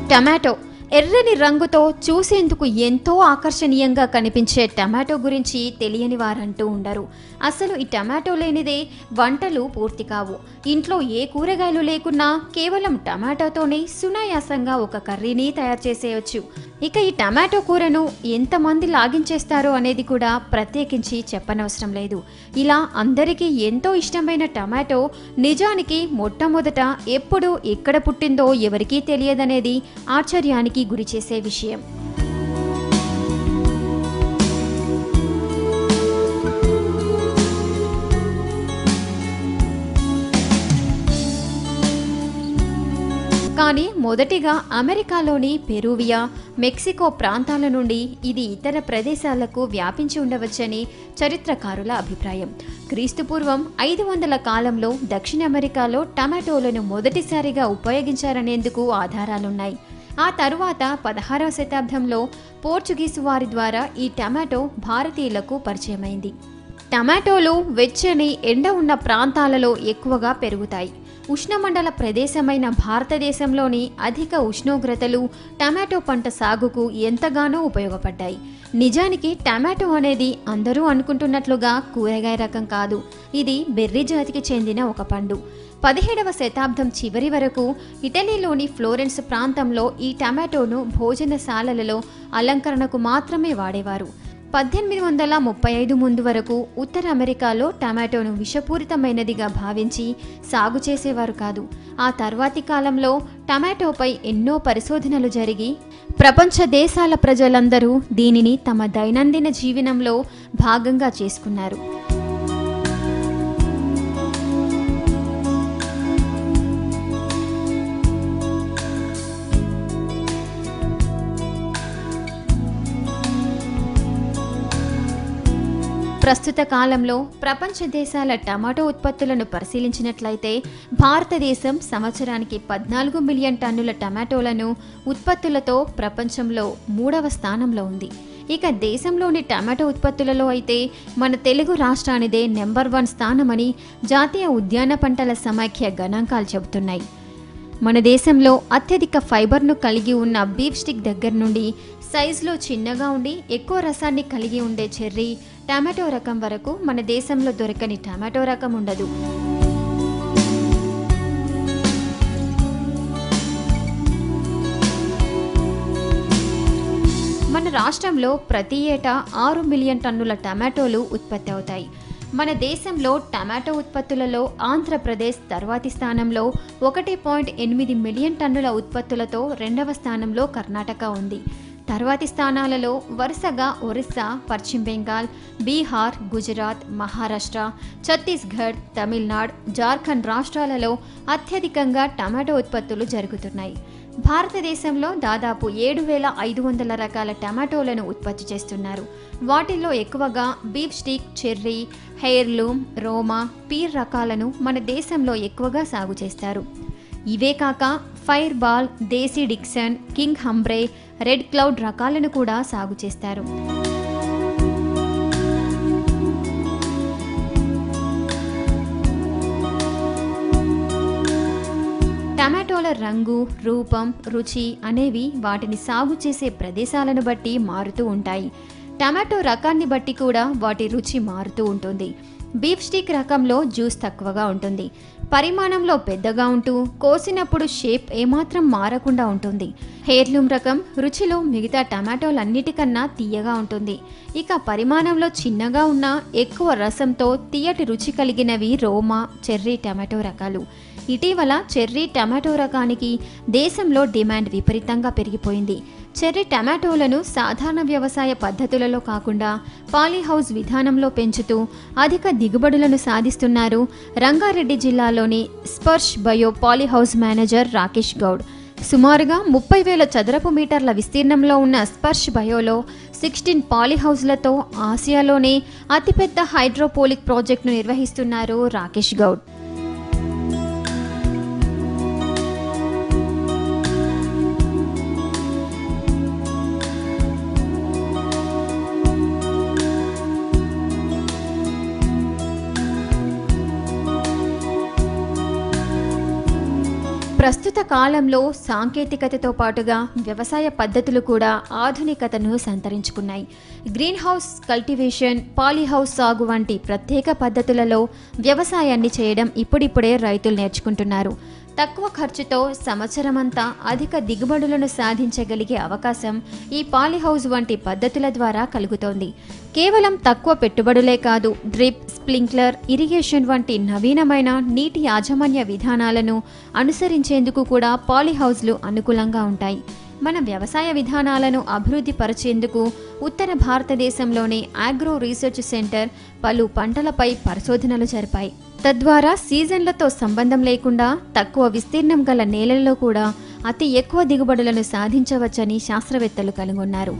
tomato ఎర్రని రంగుతో చూసేందుకు ఎంతో ఆకర్షణీయంగా కనిపించే టమాటో గురించి తెలియని వారంటూ ఉండరు అసలు ఈ టమాటో లేనిదే వంటలు పూర్తి కావు ఇంట్లో ఏ కూరగాయలు లేకున్నా కేవలం టమాటోతోనే సునాయాసంగా ఒక కర్రీని తయారు చేసేయచ్చు ఇక ఈ టమాటో కూరను ఎంతమంది లాగించేస్తారో అనేది కూడా ప్రత్యేకించి చెప్పనవసరం లేదు ఇలా అందరికీ ఎంతో ఇష్టమైన టమాటో నిజానికి మొట్టమొదట ఎప్పుడు ఎక్కడ పుట్టిందో ఎవరికీ తెలియదనేది ఆశ్చర్యానికి గురిచేసే విషయం కానీ మొదటిగా అమెరికాలోని పెరూవియా మెక్సికో ప్రాంతాల నుండి ఇది ఇతర ప్రదేశాలకు వ్యాపించి ఉండవచ్చని చరిత్రకారుల అభిప్రాయం క్రీస్తుపూర్వం ఐదు వందల కాలంలో దక్షిణ అమెరికాలో టమాటోలను మొదటిసారిగా ఉపయోగించారనేందుకు ఆధారాలున్నాయి ఆ తరువాత పదహారవ శతాబ్దంలో పోర్చుగీసు వారి ద్వారా ఈ టమాటో భారతీయులకు పరిచయమైంది టమాటోలు వెచ్చని ఎండ ఉన్న ప్రాంతాలలో ఎక్కువగా పెరుగుతాయి ఉష్ణమండల ప్రదేశమైన భారతదేశంలోని అధిక ఉష్ణోగ్రతలు టమాటో పంట సాగుకు ఎంతగానో ఉపయోగపడ్డాయి నిజానికి టమాటో అనేది అందరూ అనుకుంటున్నట్లుగా కూరగాయ రకం కాదు ఇది బెర్రీ జాతికి చెందిన ఒక పండు పదిహేడవ శతాబ్దం చివరి వరకు ఇటలీలోని ఫ్లోరెన్స్ ప్రాంతంలో ఈ టమాటోను భోజనశాలలలో అలంకరణకు మాత్రమే వాడేవారు పద్దెనిమిది వందల ముప్పై ఐదు ముందు వరకు ఉత్తర అమెరికాలో టమాటోను విషపూరితమైనదిగా భావించి సాగు చేసేవారు కాదు ఆ తర్వాతి కాలంలో టమాటోపై ఎన్నో పరిశోధనలు జరిగి ప్రపంచ దేశాల ప్రజలందరూ దీనిని తమ దైనందిన జీవనంలో భాగంగా చేసుకున్నారు ప్రస్తుత కాలంలో ప్రపంచ దేశాల టమాటో ఉత్పత్తులను పరిశీలించినట్లయితే భారతదేశం సంవత్సరానికి పద్నాలుగు మిలియన్ టన్నుల టమాటోలను ఉత్పత్తులతో ప్రపంచంలో మూడవ స్థానంలో ఉంది ఇక దేశంలోని టమాటో ఉత్పత్తులలో అయితే మన తెలుగు రాష్ట్రానిదే నెంబర్ వన్ స్థానమని జాతీయ ఉద్యాన పంటల సమాఖ్య గణాంకాలు చెబుతున్నాయి మన దేశంలో అత్యధిక ఫైబర్ను కలిగి ఉన్న బీఫ్ స్టిక్ దగ్గర నుండి సైజులో చిన్నగా ఉండి ఎక్కువ రసాన్ని కలిగి ఉండే చెర్రీ టమాటో రకం వరకు మన దేశంలో దొరకని టమాటో రకం ఉండదు మన రాష్ట్రంలో ప్రతి ఏటా ఆరు మిలియన్ టన్నుల టమాటోలు ఉత్పత్తి అవుతాయి మన దేశంలో టమాటో ఉత్పత్తులలో ఆంధ్రప్రదేశ్ తర్వాతి స్థానంలో ఒకటి పాయింట్ ఎనిమిది మిలియన్ టన్నుల ఉత్పత్తులతో రెండవ స్థానంలో కర్ణాటక ఉంది తర్వాతి స్థానాలలో వరుసగా ఒరిస్సా పశ్చిమ బెంగాల్ బీహార్ గుజరాత్ మహారాష్ట్ర ఛత్తీస్గఢ్ తమిళనాడు జార్ఖండ్ రాష్ట్రాలలో అత్యధికంగా టమాటో ఉత్పత్తులు జరుగుతున్నాయి భారతదేశంలో దాదాపు ఏడు వేల ఐదు వందల రకాల టమాటోలను ఉత్పత్తి చేస్తున్నారు వాటిల్లో ఎక్కువగా beefsteak cherry heirloom roma pear రకాలను మన దేశంలో ఎక్కువగా సాగు చేస్తారు ఇవే కాక fireball desi Dixon king హంబ్రే రెడ్ క్లౌడ్ రకాలను కూడా సాగు చేస్తారు టమాటోల రంగు రూపం రుచి అనేవి వాటిని సాగు చేసే ప్రదేశాలను బట్టి మారుతూ ఉంటాయి టమాటో రకాన్ని బట్టి కూడా వాటి రుచి మారుతూ ఉంటుంది బీఫ్ స్టిక్ రకంలో జ్యూస్ తక్కువగా ఉంటుంది పరిమాణంలో పెద్దగా ఉంటూ కోసినప్పుడు షేప్ ఏమాత్రం మారకుండా ఉంటుంది హెయిర్లూమ్ రకం రుచిలో మిగతా టమాటోలన్నిటికన్నా తీయగా ఉంటుంది ఇక పరిమాణంలో చిన్నగా ఉన్న ఎక్కువ రసంతో తీయటి రుచి కలిగినవి రోమా చెర్రీ టమాటో రకాలు ఇటీవల చెర్రీ టమాటో రకానికి దేశంలో డిమాండ్ విపరీతంగా పెరిగిపోయింది చెర్రీ టమాటోలను సాధారణ వ్యవసాయ పద్ధతులలో కాకుండా పాలీహౌస్ విధానంలో పెంచుతూ అధిక దిగుబడులను సాధిస్తున్నారు రంగారెడ్డి జిల్లాలోని Sparsh bio polyhouse manager Rakesh Goud సుమారుగా ముప్పై వేల చదరపు మీటర్ల విస్తీర్ణంలో ఉన్న స్పర్శ్ బయోలో సిక్స్టీన్ పాలీహౌస్లతో ఆసియాలోనే అతిపెద్ద హైడ్రోపోలిక్ ప్రాజెక్టును నిర్వహిస్తున్నారు రాకేష్ గౌడ్ ప్రస్తుత కాలంలో సాంకేతికతతో పాటుగా వ్యవసాయ పద్ధతులు కూడా ఆధునికతను సంతరించుకున్నాయి గ్రీన్ హౌస్ కల్టివేషన్ పాలీహౌస్ సాగు వంటి ప్రత్యేక పద్ధతులలో వ్యవసాయాన్ని చేయడం ఇప్పుడిప్పుడే రైతులు నేర్చుకుంటున్నారు తక్కువ ఖర్చుతో సంవత్సరమంతా అధిక దిగుబడులను సాధించగలిగే అవకాశం ఈ పాలీహౌస్ వంటి పద్ధతుల ద్వారా కలుగుతోంది కేవలం తక్కువ పెట్టుబడులే కాదు డ్రిప్ స్ప్రింక్లర్ ఇరిగేషన్ వంటి నవీనమైన నీటి యాజమాన్య విధానాలను అనుసరించేందుకు కూడా పాలీహౌస్లు అనుకూలంగా ఉంటాయి మన వ్యవసాయ విధానాలను అభివృద్ధి పరిచేందుకు ఉత్తర భారతదేశంలోని ఆగ్రో రీసెర్చ్ సెంటర్ పలు పంటలపై పరిశోధనలు జరిపాయి తద్వారా సీజన్లతో సంబంధం లేకుండా తక్కువ విస్తీర్ణం గల నేలల్లో కూడా అతి ఎక్కువ దిగుబడులను సాధించవచ్చని శాస్త్రవేత్తలు కనుగొన్నారు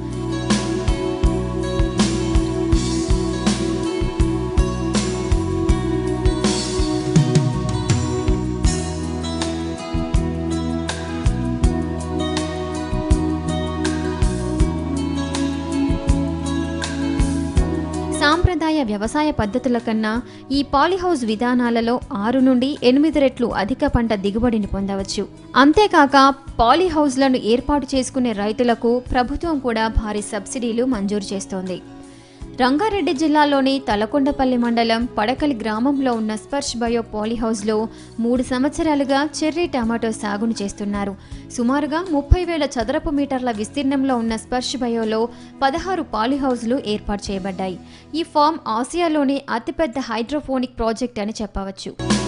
సాంప్రదాయ వ్యవసాయ పద్ధతుల కన్నా ఈ పాలీహౌస్ విధానాలలో ఆరు నుండి ఎనిమిది రెట్లు అధిక పంట దిగుబడిని పొందవచ్చు అంతేకాక పాలీహౌస్లను ఏర్పాటు చేసుకునే రైతులకు ప్రభుత్వం కూడా భారీ సబ్సిడీలు మంజూరు చేస్తోంది రంగారెడ్డి జిల్లాలోని తలకొండపల్లి మండలం పడకలి గ్రామంలో ఉన్న స్పర్శ్ బయో పాలీహౌస్లో మూడు సంవత్సరాలుగా చెర్రీ టమాటో సాగును చేస్తున్నారు సుమారుగా ముప్పై వేల చదరపు మీటర్ల విస్తీర్ణంలో ఉన్న స్పర్శ్ బయోలో పదహారు పాలీహౌస్లు ఏర్పాటు చేయబడ్డాయి ఈ ఫామ్ ఆసియాలోని అతిపెద్ద హైడ్రోఫోనిక్ ప్రాజెక్ట్ అని చెప్పవచ్చు